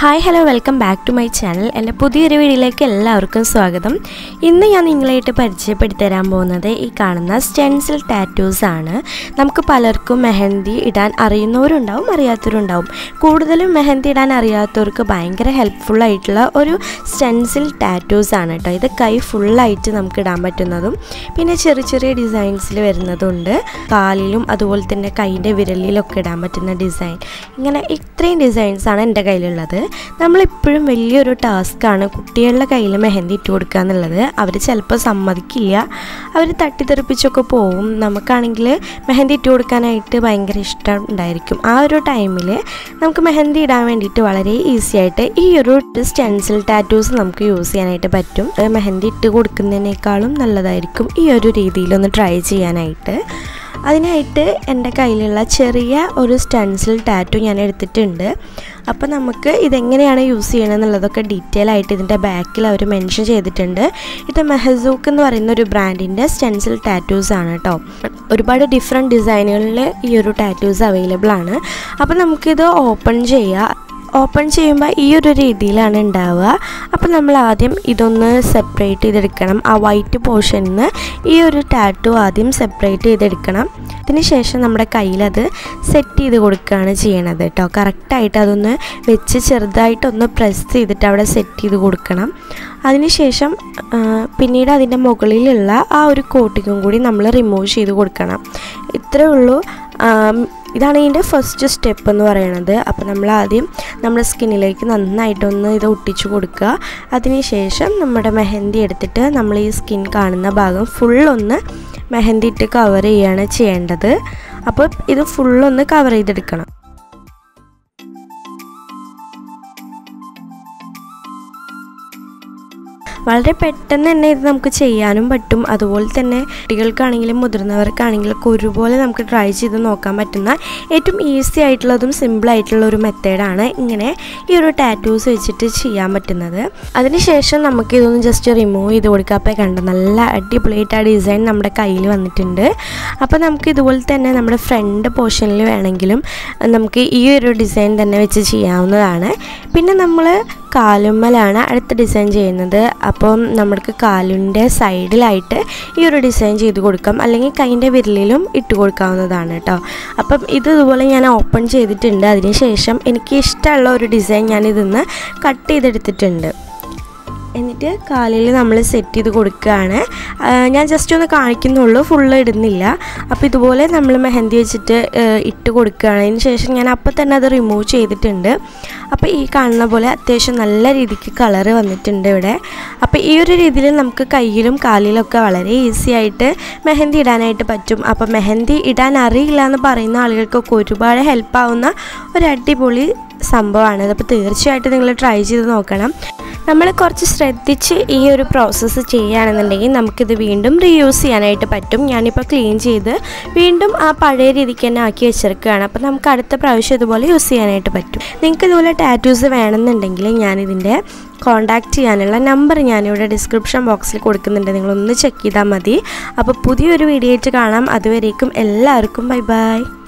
hi hello welcome back to my channel എൻ്റെ പുതിയൊരു വീഡിയോയിലേക്ക് എല്ലാവർക്കും സ്വാഗതം ഇന്ന് ഞാൻ നിങ്ങളായിട്ട് പരിചയപ്പെടുത്തി തരാൻ പോകുന്നത് ഈ കാണുന്ന സ്റ്റെൻസിൽ ടാറ്റൂസ് ആണ് നമുക്ക് പലർക്കും മെഹന്തി ഇടാൻ അറിയുന്നവരുണ്ടാവും അറിയാത്തവരുണ്ടാവും കൂടുതലും മെഹന്തി ഇടാൻ അറിയാത്തവർക്ക് ഭയങ്കര ഹെൽപ്ഫുൾ ആയിട്ടുള്ള ഒരു സ്റ്റെൻസിൽ ടാറ്റൂസ് ആണ് കേട്ടോ ഇത് കൈ ഫുള്ളായിട്ട് നമുക്ക് ഇടാൻ പറ്റുന്നതും പിന്നെ ചെറിയ ചെറിയ ഡിസൈൻസിൽ വരുന്നതുണ്ട് കാലിലും അതുപോലെ തന്നെ കൈൻ്റെ വിരലിലൊക്കെ ഇടാൻ പറ്റുന്ന ഡിസൈൻ ഇങ്ങനെ ഇത്രയും ഡിസൈൻസ് ആണ് എൻ്റെ കയ്യിലുള്ളത് നമ്മളിപ്പോഴും വലിയൊരു ടാസ്ക്കാണ് കുട്ടികളുടെ കയ്യിൽ മെഹന്തി ഇട്ട് കൊടുക്കുക എന്നുള്ളത് അവർ ചിലപ്പോൾ സമ്മതിക്കില്ല അവർ തട്ടിത്തെറിപ്പിച്ചൊക്കെ പോവും നമുക്കാണെങ്കിൽ മെഹന്തി ഇട്ട് കൊടുക്കാനായിട്ട് ഭയങ്കര ഇഷ്ടം ഉണ്ടായിരിക്കും ആ ഒരു ടൈമിൽ നമുക്ക് മെഹന്തി ഇടാൻ വേണ്ടിയിട്ട് വളരെ ഈസി ആയിട്ട് ഈ ഒരു സ്റ്റെൻസിൽ ടാറ്റൂസ് നമുക്ക് യൂസ് ചെയ്യാനായിട്ട് പറ്റും അത് മെഹന്തി ഇട്ട് കൊടുക്കുന്നതിനേക്കാളും നല്ലതായിരിക്കും ഈ ഒരു രീതിയിലൊന്ന് ട്രൈ ചെയ്യാനായിട്ട് അതിനായിട്ട് എൻ്റെ കയ്യിലുള്ള ചെറിയ ഒരു സ്റ്റെൻസിൽ ടാറ്റു ഞാൻ എടുത്തിട്ടുണ്ട് അപ്പോൾ നമുക്ക് ഇതെങ്ങനെയാണ് യൂസ് ചെയ്യണം എന്നുള്ളതൊക്കെ ഡീറ്റെയിൽ ആയിട്ട് ഇതിൻ്റെ ബാക്കിൽ അവർ മെൻഷൻ ചെയ്തിട്ടുണ്ട് ഇത് മെഹസൂക്ക് എന്ന് പറയുന്ന ഒരു ബ്രാൻഡിൻ്റെ സ്റ്റെൻസിൽ ടാറ്റൂസ് ആണ് കേട്ടോ ഒരുപാട് ഡിഫറെൻറ്റ് ഡിസൈനുകളിൽ ഈ ഒരു ടാറ്റൂസ് അവൈലബിൾ ആണ് അപ്പോൾ നമുക്കിത് ഓപ്പൺ ചെയ്യാം ഓപ്പൺ ചെയ്യുമ്പോൾ ഈ ഒരു രീതിയിലാണ് ഉണ്ടാവുക അപ്പോൾ നമ്മൾ ആദ്യം ഇതൊന്ന് സെപ്പറേറ്റ് ചെയ്തെടുക്കണം ആ വൈറ്റ് പോർഷനിൽ നിന്ന് ഈ ഒരു ടാറ്റു ആദ്യം സെപ്പറേറ്റ് ചെയ്തെടുക്കണം അതിന് ശേഷം നമ്മുടെ കയ്യിലത് സെറ്റ് ചെയ്ത് കൊടുക്കുകയാണ് ചെയ്യണത് കേട്ടോ കറക്റ്റായിട്ട് അതൊന്ന് വെച്ച് ചെറുതായിട്ടൊന്ന് പ്രസ് ചെയ്തിട്ട് അവിടെ സെറ്റ് ചെയ്ത് കൊടുക്കണം അതിനുശേഷം പിന്നീട് അതിൻ്റെ മുകളിലുള്ള ആ ഒരു കോട്ടിങ്ങും കൂടി നമ്മൾ റിമൂവ് ചെയ്ത് കൊടുക്കണം ഇത്രയേ ഉള്ളൂ ഇതാണ് ഇതിൻ്റെ ഫസ്റ്റ് സ്റ്റെപ്പ് എന്ന് പറയുന്നത് അപ്പോൾ നമ്മൾ ആദ്യം നമ്മുടെ സ്കിന്നിലേക്ക് നന്നായിട്ടൊന്ന് ഇത് ഒട്ടിച്ചു കൊടുക്കുക അതിനുശേഷം നമ്മുടെ മെഹന്തി എടുത്തിട്ട് നമ്മൾ ഈ സ്കിൻ കാണുന്ന ഭാഗം ഫുള്ളൊന്ന് മെഹന്തി ഇട്ട് കവർ ചെയ്യുകയാണ് ചെയ്യേണ്ടത് അപ്പോൾ ഇത് ഫുള്ളൊന്ന് കവർ ചെയ്തെടുക്കണം വളരെ പെട്ടെന്ന് തന്നെ ഇത് നമുക്ക് ചെയ്യാനും പറ്റും അതുപോലെ തന്നെ കുട്ടികൾക്കാണെങ്കിലും മുതിർന്നവർക്കാണെങ്കിലും ഒക്കെ ഒരുപോലെ നമുക്ക് ട്രൈ ചെയ്ത് നോക്കാൻ പറ്റുന്ന ഏറ്റവും ഈസി ആയിട്ടുള്ളതും സിമ്പിൾ ആയിട്ടുള്ള ഒരു മെത്തേഡാണ് ഇങ്ങനെ ഈ ഒരു ടാറ്റൂസ് വെച്ചിട്ട് ചെയ്യാൻ പറ്റുന്നത് അതിനുശേഷം നമുക്ക് ഇതൊന്ന് ജസ്റ്റ് റിമൂവ് ചെയ്ത് കൊടുക്കുക അപ്പോൾ കണ്ട നല്ല അടിപൊളിയായിട്ട് ആ ഡിസൈൻ നമ്മുടെ കയ്യിൽ വന്നിട്ടുണ്ട് അപ്പോൾ നമുക്ക് ഇതുപോലെ തന്നെ നമ്മുടെ ഫ്രണ്ട് പോർഷനിൽ വേണമെങ്കിലും നമുക്ക് ഈ ഒരു ഡിസൈൻ തന്നെ വെച്ച് ചെയ്യാവുന്നതാണ് പിന്നെ നമ്മൾ കാലുമ്മലാണ് അടുത്ത ഡിസൈൻ ചെയ്യുന്നത് അപ്പം നമുക്ക് കാലിൻ്റെ സൈഡിലായിട്ട് ഈ ഒരു ഡിസൈൻ ചെയ്ത് കൊടുക്കാം അല്ലെങ്കിൽ കൈൻ്റെ വിരലിലും ഇട്ട് കൊടുക്കാവുന്നതാണ് കേട്ടോ അപ്പം ഇത് ഇതുപോലെ ഞാൻ ഓപ്പൺ ചെയ്തിട്ടുണ്ട് അതിനുശേഷം എനിക്ക് ഇഷ്ടമുള്ള ഒരു ഡിസൈൻ ഞാൻ ഇതിന്ന് കട്ട് ചെയ്തെടുത്തിട്ടുണ്ട് എന്നിട്ട് കാലിൽ നമ്മൾ സെറ്റ് ചെയ്ത് കൊടുക്കുകയാണ് ഞാൻ ജസ്റ്റ് ഒന്ന് കാണിക്കുന്നുള്ളൂ ഫുള്ള് ഇടുന്നില്ല അപ്പോൾ ഇതുപോലെ നമ്മൾ മെഹന്തി വെച്ചിട്ട് ഇട്ട് കൊടുക്കുകയാണ് അതിന് ശേഷം ഞാൻ അപ്പോൾ തന്നെ അത് റിമൂവ് ചെയ്തിട്ടുണ്ട് അപ്പോൾ ഈ കാണുന്ന പോലെ അത്യാവശ്യം നല്ല രീതിക്ക് കളറ് വന്നിട്ടുണ്ട് ഇവിടെ അപ്പോൾ ഈ ഒരു രീതിയിൽ നമുക്ക് കയ്യിലും കാലിലൊക്കെ വളരെ ഈസി ആയിട്ട് മെഹന്തി ഇടാനായിട്ട് പറ്റും അപ്പോൾ മെഹന്തി ഇടാൻ അറിയില്ല എന്ന് പറയുന്ന ആളുകൾക്കൊക്കെ ഒരുപാട് ഹെൽപ്പാവുന്ന ഒരു അടിപൊളി സംഭവമാണ് അപ്പോൾ തീർച്ചയായിട്ടും നിങ്ങൾ ട്രൈ ചെയ്ത് നോക്കണം നമ്മൾ കുറച്ച് ശ്രദ്ധിച്ച് ഈ ഒരു പ്രോസസ്സ് ചെയ്യുകയാണെന്നുണ്ടെങ്കിൽ നമുക്കിത് വീണ്ടും റീയൂസ് ചെയ്യാനായിട്ട് പറ്റും ഞാനിപ്പോൾ ക്ലീൻ ചെയ്ത് വീണ്ടും ആ പഴയ രീതിക്ക് തന്നെ ആക്കി വെച്ചെടുക്കുകയാണ് അപ്പോൾ നമുക്ക് അടുത്ത പ്രാവശ്യം ഇതുപോലെ യൂസ് ചെയ്യാനായിട്ട് പറ്റും നിങ്ങൾക്ക് ഇതുപോലെ ടാറ്റൂസ് വേണമെന്നുണ്ടെങ്കിൽ ഞാനിതിൻ്റെ കോൺടാക്റ്റ് ചെയ്യാനുള്ള നമ്പർ ഞാനിവിടെ ഡിസ്ക്രിപ്ഷൻ ബോക്സിൽ കൊടുക്കുന്നുണ്ട് നിങ്ങളൊന്ന് ചെക്ക് ചെയ്താൽ മതി അപ്പോൾ പുതിയൊരു വീഡിയോ ആയിട്ട് കാണാം അതുവരേക്കും എല്ലാവർക്കും ബൈ ബൈ